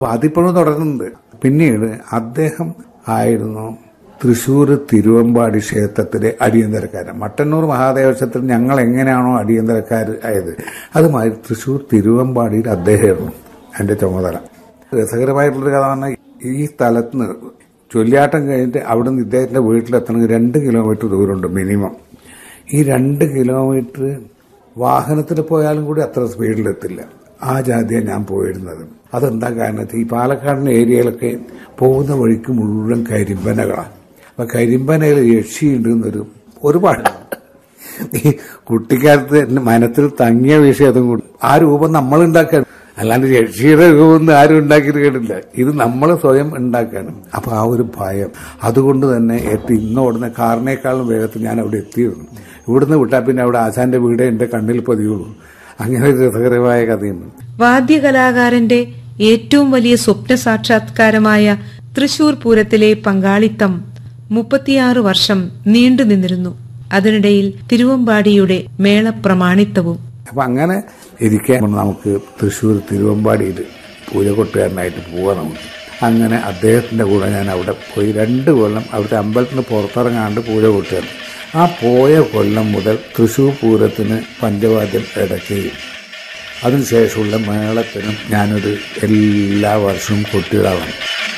അപ്പൊ അതിപ്പോഴും തുടരുന്നുണ്ട് പിന്നീട് അദ്ദേഹം ആയിരുന്നു തൃശൂർ തിരുവമ്പാടി ക്ഷേത്രത്തിലെ അടിയന്തരക്കാരൻ മട്ടന്നൂർ മഹാദേവ ക്ഷേത്രത്തിൽ ഞങ്ങൾ എങ്ങനെയാണോ അടിയന്തരക്കാർ ആയത് അതുമാതിരി തൃശൂർ തിരുവമ്പാടിയിൽ അദ്ദേഹമായിരുന്നു എന്റെ ചുമതല രസകരമായിട്ടുള്ളൊരു കഥ പറഞ്ഞാൽ ഈ സ്ഥലത്ത് നിന്ന് ചൊല്ലിയാട്ടം കഴിഞ്ഞിട്ട് അവിടുന്ന് ഇദ്ദേഹത്തിന്റെ വീട്ടിലെത്തണമെങ്കിൽ രണ്ട് കിലോമീറ്റർ ദൂരമുണ്ട് മിനിമം ഈ രണ്ട് കിലോമീറ്റർ വാഹനത്തിൽ പോയാലും കൂടി അത്ര സ്പീഡിലെത്തില്ല ആ ജാതിയാണ് ഞാൻ പോയിരുന്നത് അതെന്താ കാരണം വെച്ചാൽ ഈ പാലക്കാടിന്റെ ഏരിയയിലൊക്കെ പോകുന്ന വഴിക്ക് മുഴുവൻ കരിമ്പനകളാണ് അപ്പൊ കരിമ്പനയിൽ യക്ഷിയുണ്ട് എന്നൊരു ഒരുപാട് ഈ കുട്ടിക്കാലത്ത് എന്റെ മനസ്സിൽ തങ്ങിയ വിഷയം കൂടി ആ രൂപം നമ്മൾ ഉണ്ടാക്കാൻ അല്ലാണ്ട് യക്ഷിയുടെ രൂപം ആരും ഉണ്ടാക്കിയിട്ട് കേട്ടില്ല ഇത് നമ്മൾ സ്വയം ഉണ്ടാക്കാനും അപ്പൊ ആ ഒരു ഭയം അതുകൊണ്ട് തന്നെ എത്തി ഇന്ന് ഓടുന്ന കാറിനേക്കാളും വേഗത്തിൽ ഞാൻ അവിടെ എത്തിയിരുന്നു ഇവിടുന്ന് വിട്ടാൽ പിന്നെ അവിടെ ആശാന്റെ വീട് എന്റെ കണ്ണിൽ പതിയുള്ളൂ അങ്ങനെ ഒരു രസകരമായ കഥയുണ്ട് വാദ്യകലാകാരന്റെ ഏറ്റവും വലിയ സ്വപ്ന സാക്ഷാത്കാരമായ തൃശൂർ പൂരത്തിലെ പങ്കാളിത്തം മുപ്പത്തിയാറ് വർഷം നീണ്ടു നിന്നിരുന്നു അതിനിടയിൽ തിരുവമ്പാടിയുടെ മേളപ്രമാണിത്തവും അപ്പൊ അങ്ങനെ ഇരിക്കാൻ നമുക്ക് തൃശ്ശൂർ തിരുവമ്പാടിയിൽ പൂജകൊട്ടുകാരനായിട്ട് പോവാം നമുക്ക് അങ്ങനെ അദ്ദേഹത്തിന്റെ കൂടെ ഞാൻ അവിടെ പോയി രണ്ട് കൊല്ലം അവിടുത്തെ അമ്പലത്തിന് പുറത്തിറങ്ങാണ്ട് പൂജ കൊട്ടുകയാണ് ആ പോയ കൊല്ലം മുതൽ തൃശ്ശൂർ പൂരത്തിന് പഞ്ചവാദ്യം ഇടയ്ക്കുകയും അതിനുശേഷമുള്ള മേളത്തിനും ഞാനൊരു എല്ലാ വർഷവും കൊട്ടിയിടാവാണ്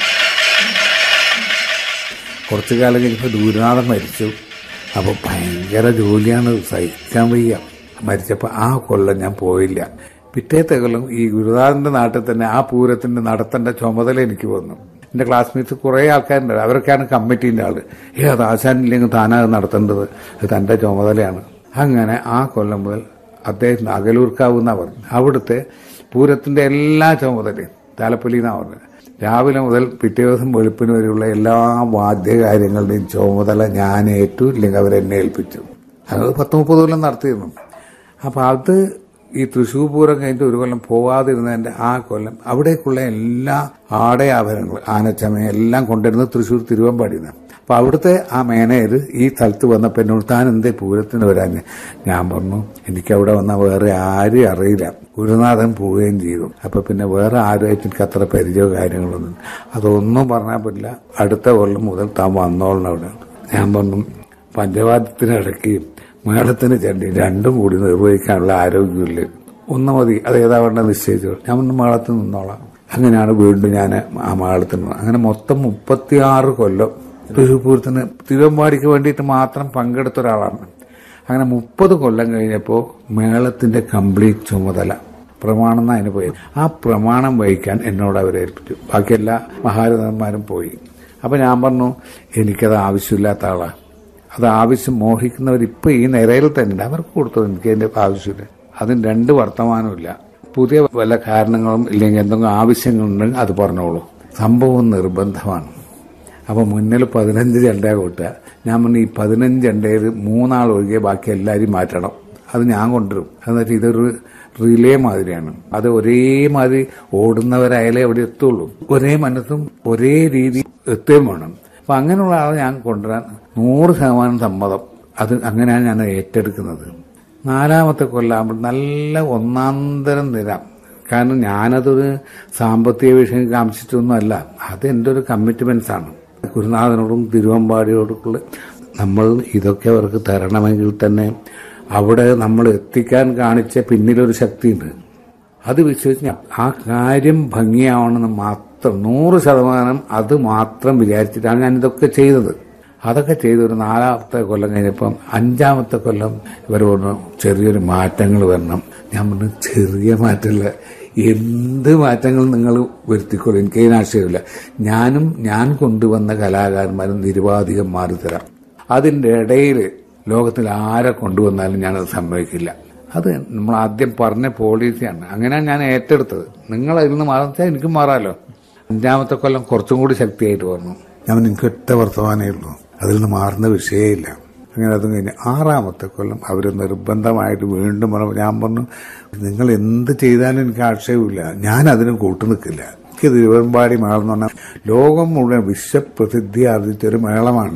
കുറച്ചു കാലം കഴിഞ്ഞപ്പോൾ ദൂരനാഥൻ മരിച്ചു അപ്പോൾ ഭയങ്കര ജോലിയാണ് സഹിക്കാൻ വയ്യ മരിച്ചപ്പോൾ ആ കൊല്ലം ഞാൻ പോയില്ല പിറ്റേത്തെ കൊല്ലം ഈ ഗുരുനാഥന്റെ നാട്ടിൽ തന്നെ ആ പൂരത്തിന്റെ നടത്തേണ്ട ചുമതല എനിക്ക് വന്നു എന്റെ ക്ലാസ്മേറ്റ്സ് കുറെ ആൾക്കാരുണ്ട് അവരൊക്കെയാണ് കമ്മിറ്റീന്റെ ആള് ഏ അത് ആശാനില്ലെങ്കിൽ താനാത് നടത്തേണ്ടത് അത് തന്റെ ചുമതലയാണ് അങ്ങനെ ആ കൊല്ലം മുതൽ അദ്ദേഹത്തിന് അകലൂർക്കാവ് എന്നാ പറഞ്ഞു അവിടുത്തെ പൂരത്തിന്റെ എല്ലാ ചുമതലയും താലപ്പൊലി എന്നാ പറഞ്ഞത് രാവിലെ മുതൽ പിറ്റേ ദിവസം വെളുപ്പിന് വരെയുള്ള എല്ലാ വാദ്യകാര്യങ്ങളുടെയും ചുമതല ഞാൻ ഏറ്റു ഇല്ലെങ്കിൽ അവരെന്നെ ഏൽപ്പിച്ചു അത് പത്ത് മുപ്പത് കൊല്ലം നടത്തിയിരുന്നു അപ്പൊ അത് ഈ തൃശ്ശൂർ പൂരം കഴിഞ്ഞിട്ട് ഒരു കൊല്ലം പോവാതിരുന്നതിന്റെ ആ കൊല്ലം അവിടേക്കുള്ള എല്ലാ ആടയാഭരണങ്ങൾ ആനച്ചമയം എല്ലാം കൊണ്ടുവരുന്നത് തൃശ്ശൂർ തിരുവമ്പാടിയിൽ നിന്ന് അപ്പൊ അവിടുത്തെ ആ മാനേജർ ഈ സ്ഥലത്ത് വന്നപ്പോൾ എന്നോട് താൻ എന്തേ പൂരത്തിന് വരാഞ്ഞ് ഞാൻ പറഞ്ഞു എനിക്കവിടെ വന്ന വേറെ ആരും അറിയില്ല ഗുരുനാഥൻ പോവുകയും ചെയ്തു അപ്പൊ പിന്നെ വേറെ ആരുമായിട്ട് എനിക്ക് അത്ര പരിചയമോ കാര്യങ്ങളൊന്നും അതൊന്നും പറഞ്ഞാൽ പറ്റില്ല അടുത്ത കൊല്ലം മുതൽ താൻ വന്നോളണം അവിടെ ഞാൻ പറഞ്ഞു പഞ്ചവാദ്യത്തിനിടയ്ക്ക് മേളത്തിന് ചണ്ടി രണ്ടും കൂടി നിർവഹിക്കാനുള്ള ആരോഗ്യമില്ല ഒന്ന് മതി അത് ഏതാ വേണ്ട നിശ്ചയിച്ചു ഞാൻ ഒന്ന് മേളത്തിൽ നിന്നോളാം അങ്ങനെയാണ് വീണ്ടും ഞാൻ ആ മേളത്തിൽ നിന്ന് അങ്ങനെ മൊത്തം മുപ്പത്തിയാറ് കൊല്ലം തൃശ്ശൂർ പൂരത്തിന് തിരുവമ്പാടിക്ക് വേണ്ടിയിട്ട് മാത്രം പങ്കെടുത്ത ഒരാളാണ് അങ്ങനെ മുപ്പത് കൊല്ലം കഴിഞ്ഞപ്പോൾ മേളത്തിന്റെ കംപ്ലീറ്റ് ചുമതല പ്രമാണം അതിന് പോയി ആ പ്രമാണം വഹിക്കാൻ എന്നോട് അവരെ ഏൽപ്പിച്ചു ബാക്കി എല്ലാ മഹാരഥന്മാരും പോയി അപ്പൊ ഞാൻ പറഞ്ഞു എനിക്കത് ആവശ്യമില്ലാത്ത ആളാണ് അത് ആവശ്യം മോഹിക്കുന്നവർ ഇപ്പൊ ഈ നിരയിൽ തന്നെ അവർക്ക് കൊടുത്തു എനിക്ക് അതിന്റെ ആവശ്യമില്ല അതിന് രണ്ട് വർത്തമാനമില്ല പുതിയ വല്ല കാരണങ്ങളും ഇല്ലെങ്കിൽ എന്തെങ്കിലും ആവശ്യങ്ങളുണ്ടെങ്കിൽ അത് പറഞ്ഞോളൂ സംഭവം നിർബന്ധമാണ് അപ്പൊ മുന്നിൽ പതിനഞ്ച് ചെണ്ട കൂട്ടുക ഞാൻ പറഞ്ഞു ഈ പതിനഞ്ച് ചെണ്ടയിൽ മൂന്നാൾ ഒഴികെ ബാക്കി എല്ലാവരും മാറ്റണം അത് ഞാൻ കൊണ്ടുവരും എന്നിട്ട് ഇതൊരു റിലേ മാതിരിയാണ് അത് ഒരേമാതിരി ഓടുന്നവരായാലേ അവിടെ എത്തുള്ളൂ ഒരേ മനസ്സും ഒരേ രീതി എത്തുകയും വേണം അപ്പൊ അങ്ങനെയുള്ള ആളെ ഞാൻ കൊണ്ടുവരാൻ നൂറ് ശതമാനം സമ്മതം അത് അങ്ങനെയാണ് ഞാൻ ഏറ്റെടുക്കുന്നത് നാലാമത്തെ കൊല്ലാകുമ്പോൾ നല്ല ഒന്നാന്തരം നിരം കാരണം ഞാനതൊരു സാമ്പത്തിക വിഷയം കാമിച്ചിട്ടൊന്നും അല്ല അത് എൻ്റെ ഒരു കമ്മിറ്റ്മെന്റ്സ് ആണ് ഗുരുനാഥനോടും തിരുവമ്പാടിയോടുള്ള നമ്മൾ ഇതൊക്കെ അവർക്ക് തരണമെങ്കിൽ തന്നെ അവിടെ നമ്മൾ എത്തിക്കാൻ കാണിച്ച പിന്നിലൊരു ശക്തിയുണ്ട് അത് വിശ്വസിച്ച് ഞാൻ ആ കാര്യം ഭംഗിയാവണമെന്ന് മാത്രം നൂറ് ശതമാനം അത് മാത്രം വിചാരിച്ചിട്ടാണ് ഞാൻ ഇതൊക്കെ ചെയ്തത് അതൊക്കെ ചെയ്ത് ഒരു നാലാമത്തെ കൊല്ലം കഴിഞ്ഞപ്പം അഞ്ചാമത്തെ കൊല്ലം ഇവർ പറഞ്ഞു ചെറിയൊരു മാറ്റങ്ങൾ വരണം ഞാൻ പറഞ്ഞു ചെറിയ മാറ്റമില്ല എന്ത് മാറ്റങ്ങൾ നിങ്ങൾ വരുത്തിക്കോളൂ എനിക്ക് അതിന് ആശയമില്ല ഞാനും ഞാൻ കൊണ്ടുവന്ന കലാകാരന്മാരും നിരുപാധികം മാറിത്തരാം അതിന്റെ ഇടയിൽ ലോകത്തിൽ ആരെ കൊണ്ടുവന്നാലും ഞാനത് സമ്മതിക്കില്ല അത് നമ്മൾ ആദ്യം പറഞ്ഞ പോളിസിയാണ് അങ്ങനെയാണ് ഞാൻ ഏറ്റെടുത്തത് നിങ്ങൾ അതിൽ നിന്ന് മാറാച്ചാൽ എനിക്ക് മാറാലോ അഞ്ചാമത്തെ കൊല്ലം കുറച്ചും കൂടി ശക്തിയായിട്ട് പറഞ്ഞു ഞാൻ എനിക്ക് ഒറ്റ വർത്തമാനമേ ഉള്ളൂ അതിൽ നിന്ന് മാറുന്ന വിഷയമില്ല അങ്ങനെ അതും കഴിഞ്ഞ് ആറാമത്തെ കൊല്ലം അവർ നിർബന്ധമായിട്ട് വീണ്ടും പറഞ്ഞു ഞാൻ പറഞ്ഞു നിങ്ങൾ എന്ത് ചെയ്താലും എനിക്ക് ആക്ഷേപമില്ല ഞാൻ അതിന് കൂട്ടു നിൽക്കില്ല എനിക്ക് തിരുവമ്പാടി മേളം എന്ന് പറഞ്ഞാൽ ലോകം മുഴുവൻ വിശ്വപ്രസിദ്ധി ആർജിച്ച ഒരു മേളമാണ്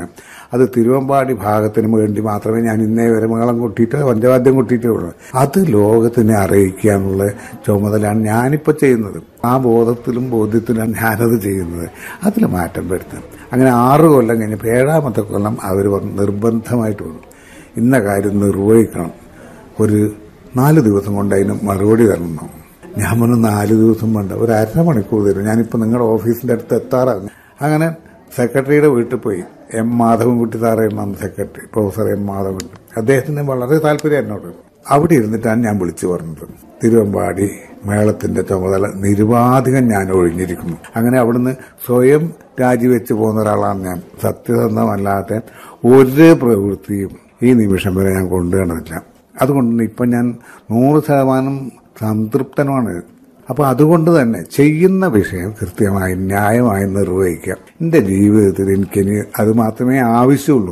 അത് തിരുവമ്പാടി ഭാഗത്തിന് വേണ്ടി മാത്രമേ ഞാൻ ഇന്നേ വരെ മേളം കൊട്ടിയിട്ട് പഞ്ചവാദ്യം കൊട്ടിയിട്ടേ ഉള്ളൂ അത് ലോകത്തിനെ അറിയിക്കുക എന്നുള്ള ചുമതലയാണ് ഞാനിപ്പോൾ ചെയ്യുന്നത് ആ ബോധത്തിലും ബോധ്യത്തിലാണ് ഞാനത് ചെയ്യുന്നത് അതിൽ മാറ്റം വരുത്തും അങ്ങനെ ആറ് കൊല്ലം കഴിഞ്ഞപ്പോൾ ഏഴാമത്തെ കൊല്ലം അവർ നിർബന്ധമായിട്ട് വന്നു ഇന്ന കാര്യം നിർവഹിക്കണം ഒരു നാല് ദിവസം കൊണ്ട് അതിന് മറുപടി തരണം ഞാൻ പറഞ്ഞു നാല് ദിവസം വേണ്ട ഒരു അര മണിക്കൂർ തരും ഞാനിപ്പോൾ നിങ്ങളുടെ ഓഫീസിന്റെ അടുത്ത് എത്താറാണ് അങ്ങനെ സെക്രട്ടറിയുടെ വീട്ടിൽ പോയി എം മാധവൻകുട്ടി സാറായിരുന്നു സെക്രട്ടറി പ്രൊഫസർ എം മാധവൻകുട്ടി അദ്ദേഹത്തിന് വളരെ താല്പര്യം എന്നോട് അവിടെ ഇരുന്നിട്ടാണ് ഞാൻ വിളിച്ചു പറഞ്ഞത് തിരുവമ്പാടി മേളത്തിന്റെ ചുമതല നിരുപാധികം ഞാൻ ഒഴിഞ്ഞിരിക്കുന്നു അങ്ങനെ അവിടുന്ന് സ്വയം രാജിവെച്ച് പോകുന്ന ഒരാളാണ് ഞാൻ സത്യസന്ധമല്ലാത്ത ഒരു പ്രവൃത്തിയും ഈ നിമിഷം വരെ ഞാൻ കൊണ്ടുവന്നില്ല അതുകൊണ്ട് ഇപ്പം ഞാൻ നൂറ് ശതമാനം സംതൃപ്തനുമാണ് അപ്പൊ അതുകൊണ്ട് തന്നെ ചെയ്യുന്ന വിഷയം കൃത്യമായി ന്യായമായി നിർവഹിക്കാം എന്റെ ജീവിതത്തിൽ എനിക്കിനി അത് മാത്രമേ ആവശ്യമുള്ളൂ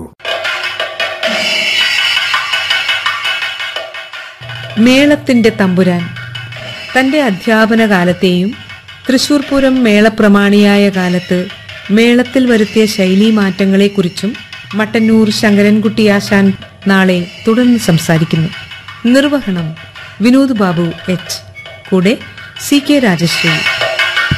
മേളത്തിന്റെ തമ്പുരാൻ തന്റെ അധ്യാപന കാലത്തെയും തൃശൂർ പൂരം മേളപ്രമാണിയായ കാലത്ത് മേളത്തിൽ വരുത്തിയ ശൈലീ മാറ്റങ്ങളെക്കുറിച്ചും മട്ടന്നൂർ ശങ്കരൻകുട്ടി ആശാൻ നാളെ തുടർന്ന് സംസാരിക്കുന്നു നിർവഹണം വിനോദ് ബാബു എച്ച് കൂടെ സി കെ രാജശ്രീ